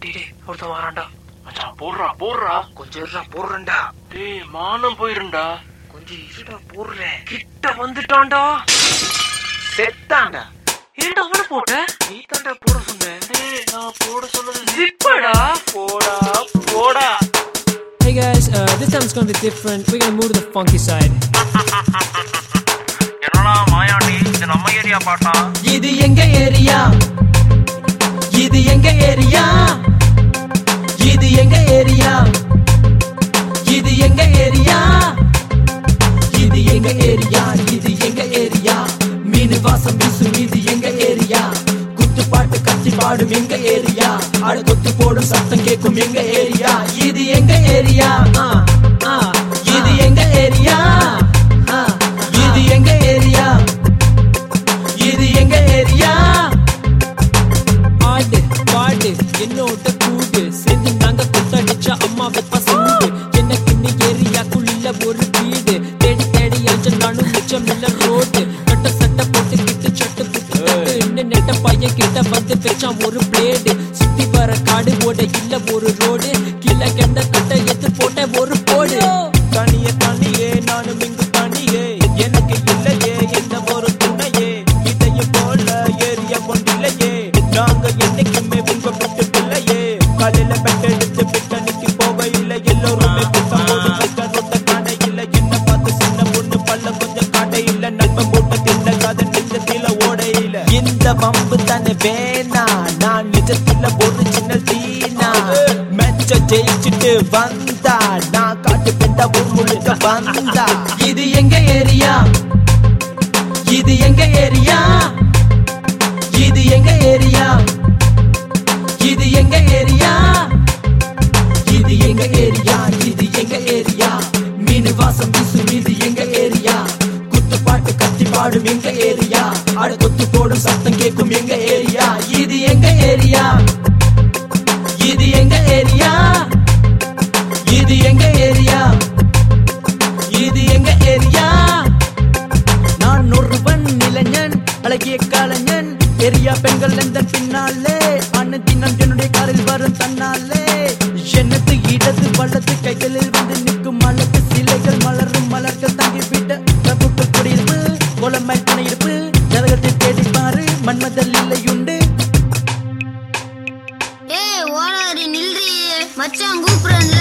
டேய் ஒருத்தன் வரான்டா மச்சான் போடுறா போடுறா கொஞ்சம் இருடா போடுறேன்டா டேய் மானம் போயிருண்டா கொஞ்சம் இருடா போடுறேன் கிட்ட வந்துட்டான்டா செத்தான்டா ஏன்டா அவனை போட்ட நீ தான்டா போட சொன்ன டேய் நான் போட சொன்னது ஜிப்படா போடா போடா Hey guys, uh, this time it's gonna be different. We're gonna move to the funky side. என்னடா மாயாண்டி இது நம்ம ஏரியா பாட்டா இது எங்க ஏரியா இது எங்க ஏரியா இது எங்க ஏரியா இது எங்க ஏரியா இது எங்க ஏரியா இது எங்க ஏரியா மீன் வாசம் வீசும் இது எங்க ஏரியா குத்து பாட்டு கத்தி பாடும் எங்க ஏரியா அடு கொத்து போடும் சத்தம் கேட்கும் எங்க ஏரியா இது எங்க ஏரியா ஆ, ஆ. இது எங்க ஏரியா ஆ, இது எங்க ஏரியா இது எங்க ஏரியா ஆடு பாடு என்னோட கூடு சேர்ந்து நாங்க கொத்தடிச்ச அம்மா வெப்ப சூடு எனக்கு இன்னி ஏரியாக்குள்ள ஒரு வீடு தேடி தேடி அஞ்ச நானும் மிச்சம் இல்ல ரோடு கட்ட சட்டை போட்டுக்கிட்டு சட்டு புட்டு இன்னும் நெட்ட பையன் கிட்ட வந்து வச்சான் ஒரு பிளேடு சுத்தி வர காடு ஓட இல்ல ஒரு ரோடு கீழே கெண்ட கட்ட எத்து போட்ட ஒரு போடு தனியே தனியே நானும் இங்கு தனியே எனக்கு இல்லையே எந்த ஒரு துணையே இதையும் போல ஏரிய கொண்டில்லையே நாங்க என்னைக்குமே விருப்பப்பட்டு பிள்ளையே காலையில பெட்டெடுத்து பிட்டணிக்கு போக இல்லை எல்லோருமே கூட்டம் போது கஷ்ட ரொட்ட காண இல்லை என்ன பார்த்து சின்ன பொண்ணு பல்ல கொஞ்சம் காட்ட இல்லை நண்பன் போட்ட தில்ல கதை நிஜத்தில ஓட இல்லை இந்த பம்பு தானே வேணா நான் நிஜத்துல ஒரு சின்ன தீனா மெச்ச ஜெயிச்சுட்டு வந்தா நான் காட்டு பெண்டா ஊர் முழுக்க வந்தா இது எங்க ஏரியா இது எங்க ஏரியா இது எங்க ஏரியா இது எங்க ஏரியா இது எங்க ஏரியா இது எங்க ஏரியா மீன் வாசம் வீசும் இது எங்க ஏரியா குத்து பாட்டு கத்தி பாடும் எங்க ஏரியா அட கொத்து போடும் சத்தம் கேட்கும் எங்க ஏரியா இது எங்க ஏரியா இது எங்க ஏரியா இது எங்க ஏரியா இது எங்க ஏரியா நான் ஒருவன் இளைஞன் அழகிய கலைஞன் எரியா பெண்கள் எந்த பின்னாலே அண்ணன் தினம் என்னுடைய காரில் வரும் தன்னாலே எனது இடது வலது கைகளில் வந்து நிற்கும் அழகு சிலைகள் மலரும் மலர்கள் தங்கிவிட்ட பிரபுக்கள் குடியிருப்பு கோலமாய் துணையிருப்பு ஜனகத்தை தேடி பாரு மன்மதல் இல்லையுண்டு ஏய் ஓடாரி நில்றி மச்சான் கூப்பிடுறேன்ல